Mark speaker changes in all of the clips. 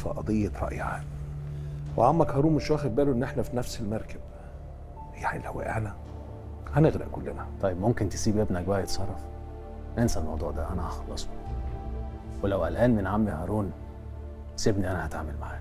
Speaker 1: في قضيه راي عام وعمك هارون مش واخد باله ان احنا في نفس المركب يعني لو وقعنا هنغرق كلنا
Speaker 2: طيب ممكن تسيب ابنك بقى يتصرف انسى الموضوع ده انا هخلصه ولو قلقان من عمي هارون سيبني انا هتعامل معاه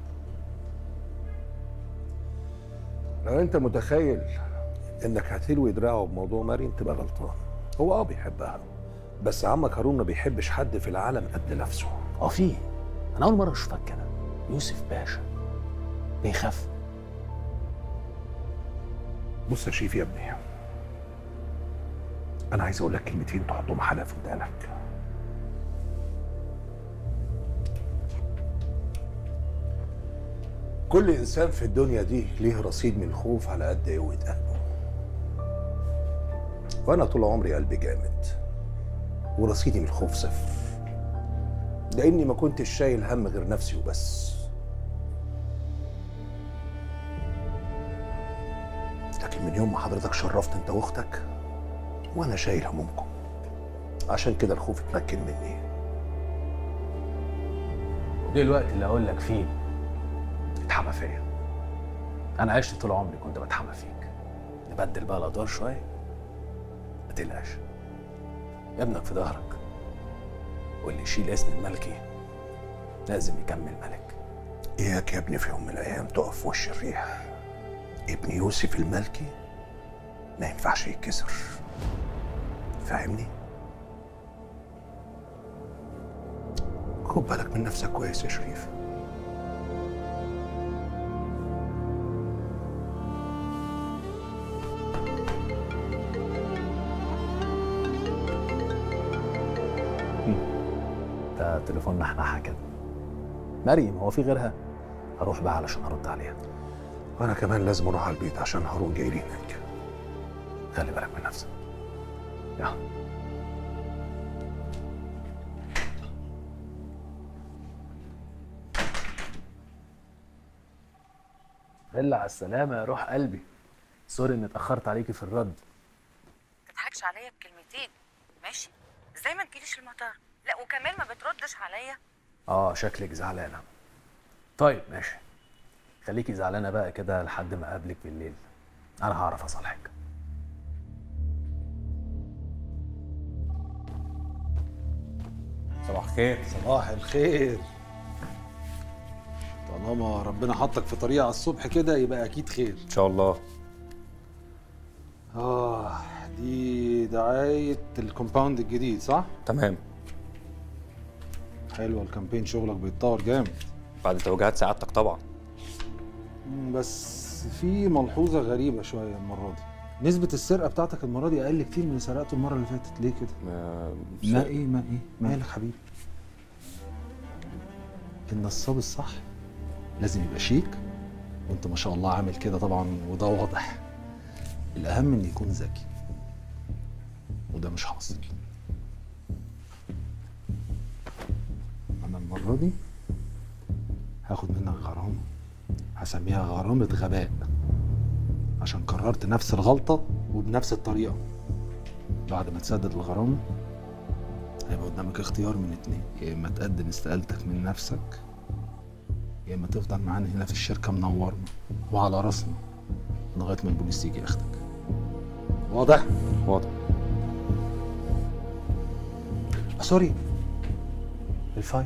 Speaker 1: لو انت متخيل انك هتلوي دراعه بموضوع مريم تبقى غلطان هو اه بيحبها بس عمك هارون ما بيحبش حد في العالم قد نفسه
Speaker 2: اه في انا اول مره اشوفك كده يوسف باشا بيخاف
Speaker 1: بص يا شيف يا ابني انا عايز اقول لك كلمتين تحطهم حلقه في ودانك كل انسان في الدنيا دي ليه رصيد من الخوف على قد قوه قلبه وانا طول عمري قلبي جامد ورصيدي من الخوف صفر لاني ما كنتش شايل هم غير نفسي وبس لكن من يوم ما حضرتك شرفت انت واختك وانا شايل همومكم عشان كده الخوف اتمكن مني
Speaker 2: دلوقتي اللي اقول لك فيه اتحمى فيا انا عشت طول عمري كنت بتحمى فيك نبدل بقى الادوار شويه ما تقلقش ابنك في ظهرك واللي يشيل اسم الملكي لازم يكمل ملك
Speaker 1: اياك يا ابني في يوم من الايام تقف في وش الريح ابن يوسف الملكي ما ينفعش يتكسر فاهمني خد بالك من نفسك كويس يا شريف
Speaker 2: ده تليفون نحنحه كده مريم هو في غيرها هروح بقى علشان ارد عليها
Speaker 1: وانا كمان لازم اروح على البيت عشان هارون جاي لي هناك
Speaker 2: خلي بالك من نفسك يلا بالله على السلامة يا روح قلبي سوري اني اتأخرت عليكي في الرد
Speaker 3: تضحكش عليا بكلمتين ماشي ازاي ما تجيليش المطار لا وكمان ما بتردش عليا
Speaker 2: اه شكلك زعلانة طيب ماشي خليكي زعلانة بقى كده لحد ما اقابلك بالليل انا هعرف اصالحك
Speaker 4: صباح الخير
Speaker 5: صباح الخير طالما ربنا حطك في طريق على الصبح كده يبقى اكيد خير
Speaker 4: ان شاء الله
Speaker 5: اه دي دعاية الكومباوند الجديد صح؟
Speaker 4: تمام
Speaker 5: حلوة الكامبين شغلك بيتطور جامد
Speaker 4: بعد توجيهات سعادتك طبعا
Speaker 5: مم، بس في ملحوظة غريبة شوية المرة دي نسبة السرقة بتاعتك المرة دي أقل كتير من اللي سرقته المرة اللي فاتت ليه كده؟
Speaker 4: ما
Speaker 5: ما إيه ما إيه؟ مالك حبيبي؟ النصاب الصح لازم يبقى شيك وأنت ما شاء الله عامل كده طبعا وده واضح الأهم إن يكون ذكي وده مش حاصل أنا المرة دي هاخد منك غرامة هسميها غرامة غباء عشان قررت نفس الغلطة وبنفس الطريقة بعد ما تسدد الغرامة هيبقى قدامك اختيار من اتنين يا اما تقدم استقالتك من نفسك يا اما تفضل معانا هنا في الشركة منورنا وعلى راسنا لغاية ما البوليس يجي ياخدك واضح؟
Speaker 4: واضح
Speaker 5: آه، سوري الفايل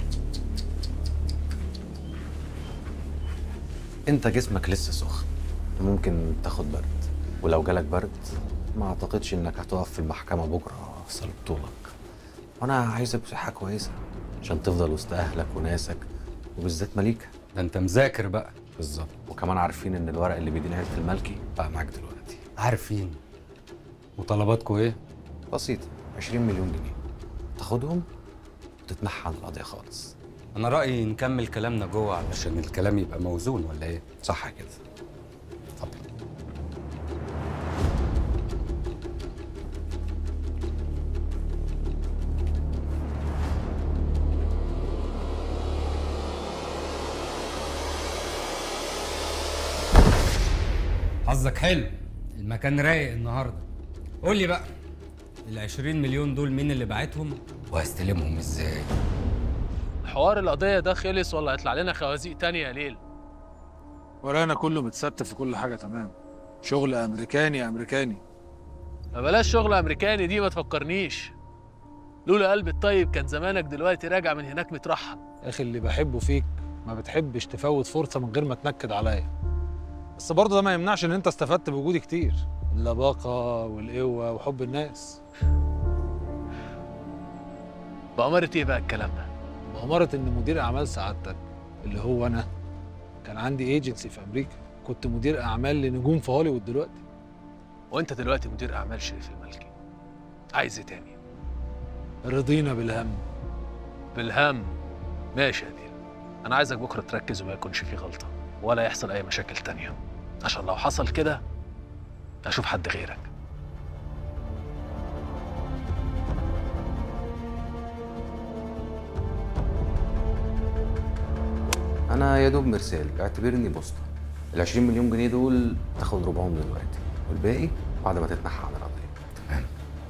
Speaker 6: انت جسمك لسه سخن
Speaker 2: ممكن تاخد برد ولو جالك برد ما اعتقدش انك هتقف في المحكمة بكرة في صالة طولك وانا عايزك بصحة كويسة عشان تفضل وسط اهلك وناسك وبالذات مليكة
Speaker 6: ده انت مذاكر بقى
Speaker 2: بالظبط وكمان عارفين ان الورق اللي بيدين عيلة الملكي بقى معاك دلوقتي
Speaker 6: عارفين وطلباتكم ايه
Speaker 2: بسيطة 20 مليون جنيه تاخدهم وتتنحى عن القضية خالص
Speaker 6: انا رايي نكمل كلامنا جوه علشان الكلام يبقى موزون ولا ايه
Speaker 2: صح كده اتفضل
Speaker 6: حظك حلو المكان رايق النهارده قول لي بقى ال 20 مليون دول مين اللي باعتهم وهستلمهم ازاي
Speaker 7: حوار القضية ده خلص ولا هيطلع لنا خوازيق تانية يا ليل؟
Speaker 8: ورانا كله متستف في كل حاجه تمام شغل امريكاني امريكاني
Speaker 7: ما بلاش شغل أمريكاني دي ما تفكرنيش لولا قلب الطيب كان زمانك دلوقتي راجع من هناك مترحم
Speaker 8: يا اخي اللي بحبه فيك ما بتحبش تفوت فرصه من غير ما تنكد عليا بس برضه ده ما يمنعش ان انت استفدت بوجودي كتير اللباقه والقوه وحب الناس
Speaker 7: بأمارة إيه بقى الكلام ده؟
Speaker 8: بأمارة ان مدير اعمال سعادتك اللي هو انا كان عندي ايجنسي في امريكا كنت مدير اعمال لنجوم في هوليوود دلوقتي
Speaker 7: وأنت دلوقتي مدير أعمال شريف الملكي عايز إيه تاني؟
Speaker 8: رضينا بالهم
Speaker 7: بالهم ماشي يا ليل أنا عايزك بكرة تركز وما يكونش فيه غلطة ولا يحصل أي مشاكل تانية عشان لو حصل كده أشوف حد غيرك
Speaker 2: انا يا دوب مرسال اعتبرني بوسطة ال 20 مليون جنيه دول تاخد ربعهم دلوقتي والباقي بعد ما تتنحى عن القضية تمام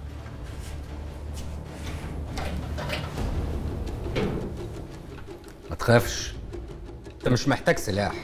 Speaker 6: ما تخافش انت مش محتاج سلاح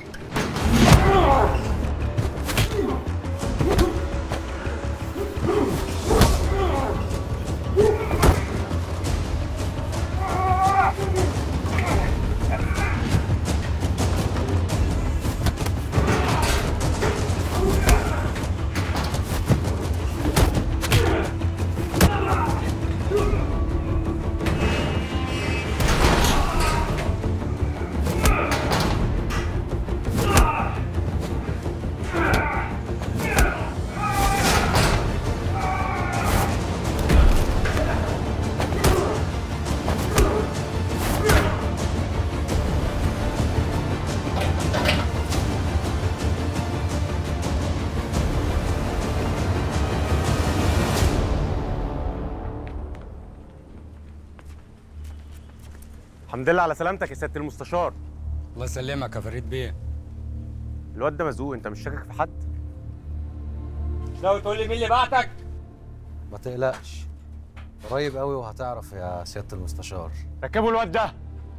Speaker 4: الحمد لله على سلامتك يا سياده المستشار
Speaker 6: الله يسلمك يا فريد بيه
Speaker 4: الواد ده مزوق انت مش شاكك في حد
Speaker 6: لو تقول لي مين اللي بعتك
Speaker 2: ما تقلقش قريب قوي وهتعرف يا سيادة المستشار
Speaker 4: ركبوا الواد ده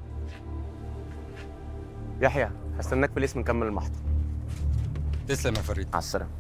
Speaker 4: يحيى هستناك في الاسم نكمل المحضر
Speaker 6: تسلم يا فريد
Speaker 2: مع السلامة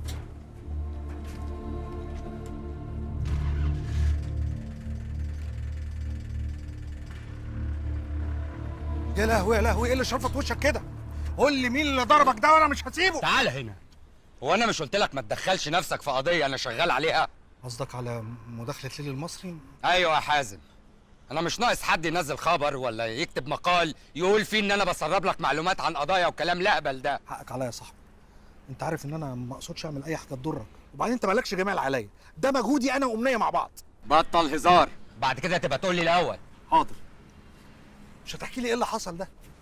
Speaker 9: يا لهوي يا لهوي ايه اللي شرفت وشك كده؟ قول لي مين اللي ضربك ده وانا مش هسيبه
Speaker 6: تعال هنا هو انا مش قلت لك ما تدخلش نفسك في قضيه انا شغال عليها
Speaker 9: قصدك على مداخلة ليل المصري؟
Speaker 6: ايوه يا حازم انا مش ناقص حد ينزل خبر ولا يكتب مقال يقول فيه ان انا بسرب لك معلومات عن قضايا وكلام لهبل ده
Speaker 9: حقك عليا يا صاحبي انت عارف ان انا ما اقصدش اعمل اي حاجه تضرك وبعدين انت مالكش جمال عليا ده مجهودي انا وامنيه مع بعض
Speaker 6: بطل هزار بعد كده تبقى تقول لي الاول
Speaker 9: حاضر مش هتحكي لي ايه اللي حصل ده